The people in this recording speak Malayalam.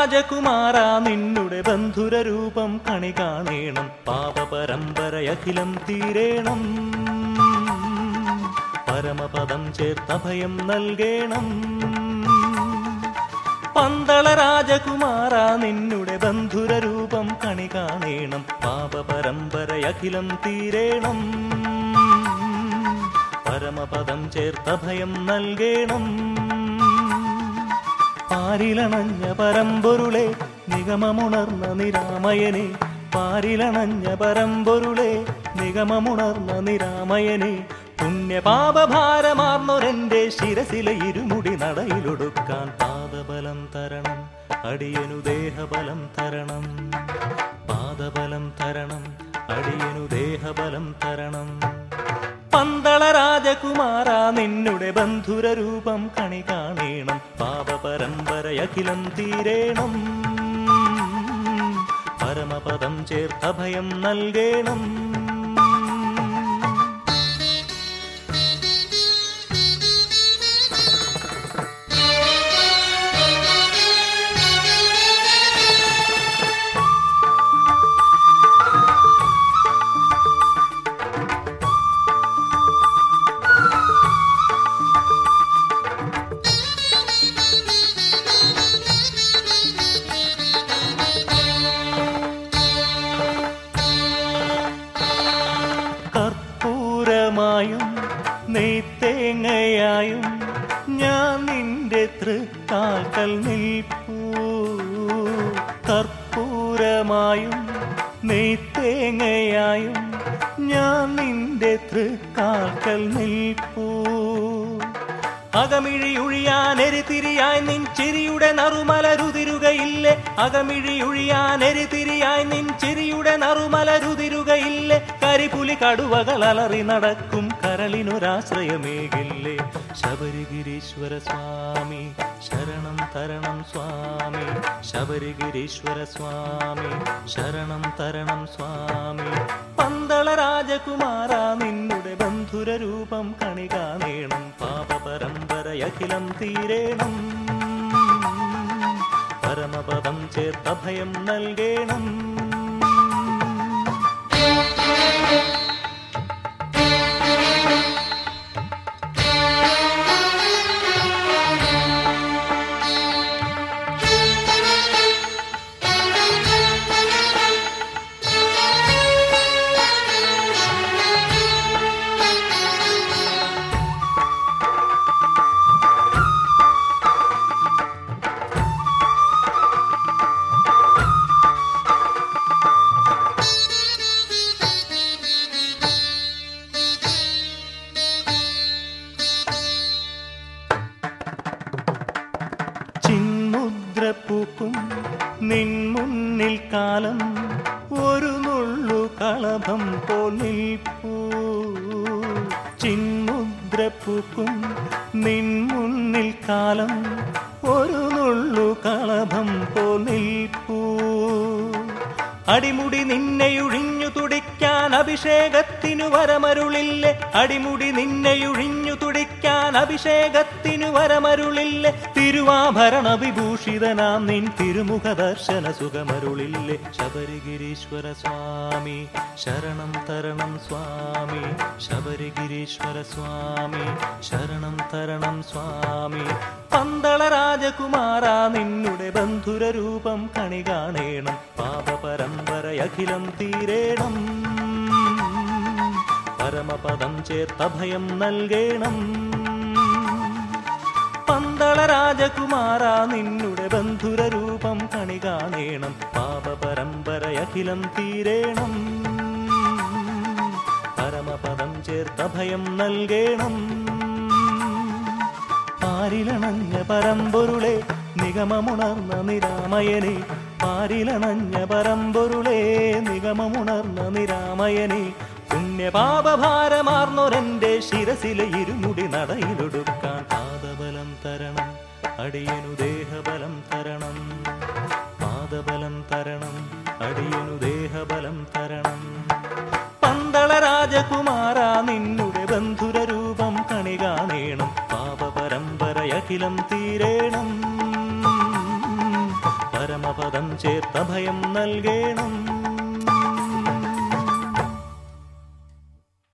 രാജകുമാര നിന്നുടെ ബന്ധുര രൂപം കണി കാണേണം പാപപരമ്പരയഖിലം തീരേണം പരമപദം ചേർത്തഭയം നൽകേണം പന്തള രാജകുമാര നിന്നുടെ ബന്ധുര രൂപം കണി കാണേണം പാപപരമ്പരയഖിലം തീരേണം പരമപദം ചേർത്തഭയം നൽകേണം പാരിലണഞ്ഞ പരമ്പൊരുളെ നിഗമമുണർന്ന നിരാമയനെ പാരിലണഞ്ഞ പരമ്പൊരുളെ നിഗമമുണർന്ന നിരാമയനെ പുണ്യപാപഭാരമാർന്നൊരെന്റെ ശിരസിലെ ഇരുമുടി നടയിലൊടുക്കാൻ പാദബലം തരണം അടിയനു ദേഹബലം തരണം പാദബലം തരണം അടിയനു ദേഹബലം തരണം പന്തള രാജകുമാര നിന്നുടെ ബന്ധുര രൂപം കണി കാണേണം പാപപരമ്പരയഖിലം തീരേണം പരമപദം ചേർത്തഭയം നൽകേണം കർപ്പൂരമായും നെയ്ത്തേങ്ങയായും ഞാൻ നിന്റെ തൃക്കാൽക്കൽ നിൽപ്പൂ കർപ്പൂരമായും നെയ്ത്തേങ്ങയായും ഞാൻ നിന്റെ തൃക്കാൽക്കൽ നിൽപ്പൂ അകമിഴിയൊഴിയാൻ എരിതിരിയായി നിൻ ചിരിയുടെ നറുമലരുതിരുകയില്ലേ അകമിഴിയൊഴിയാൻ എരിതിരിയായി നിൻ ചിരിയുടെ നറുമലരുതിരുകയില്ലേ കരിപുലി കടുവകൾ അലറി നടക്കും കരളിനൊരാശ്രയമേകില്ലേ ശബരിഗിരീശ്വര സ്വാമി ശരണം തരണം സ്വാമി ശബരിഗിരീശ്വര സ്വാമി ശരണം തരണം സ്വാമി പന്തള രാജകുമാര നിന്നുടെ ബന്ധുര രൂപം കണി കാണേണം പാപപരമ്പരയഖിലം തീരേണം പരമപദം ചേർത്തഭയം നൽകേണം ചിന്മുദ്ര പൂക്കും നിൻ മുന്നിൽ കാലം ഒരു നുള്ളു കളഭം പോൽ നിൽപ്പൂ ചിന്മുദ്ര പൂക്കും നിൻ മുന്നിൽ കാലം ഒരു നുള്ളു കളഭം പോൽ നിൽപ്പൂ അടിമുടി നിന്നെയുഴിഞ്ഞു തുടിക്കാൻ അഭിഷേകത്തിനു വരമരുളില്ലേ അടിമുടി നിന്നെയുഴിഞ്ഞു തുടിക്കാൻ അഭിഷേകത്തിനു വരമരുളില്ലേ തിരുവാഭരണ വിഭൂഷിതനാം നിൻ തിരുമുഖ ദർശന സുഖമരുളില്ലേ ശബരിഗിരീശ്വര സ്വാമി ശരണം തരണം സ്വാമി ശബരിഗിരീശ്വര സ്വാമി ശരണം തരണം സ്വാമി പന്തള രാജകുമാര നിന്നുടെ ബന്ധുര രൂപം കണി കാണേണം പാപപരമ്പരയഖിലം തീരേണം പരമപദം ചേർത്തഭയം നൽകേണം പന്തള രാജകുമാര നിന്നുടെ ബന്ധുര രൂപം കണി കാണേണം പാപപരമ്പരയഖിലം തീരേണം പരമപദം ചേർത്തഭയം നൽകേണം പാരിലണഞ്ഞ പരമ്പൊരുളെ നിഗമമുണർന്ന നിരാമയനെ പാരിലണഞ്ഞ പരമ്പൊരുളെ നിഗമമുണർന്ന നിരാമയനെ പുണ്യപാപഭാരമാർന്നൊരെന്റെ ശിരസിലെ ഇരുമുടി നടയിലൊടുക്കാൻ പാദബലം തരണം അടിയനു ദേഹബലം തരണം പാദബലം തരണം അടിയനു ദേഹബലം തരണം പന്തള രാജകുമാര നിന്നുടെ ബന്ധുര രൂപം കണി കാണേണം പാപപരമ്പരയഖിലം തീരേണം പരമ പരമപദം ചേർത്ത ഭയം നൽകേണം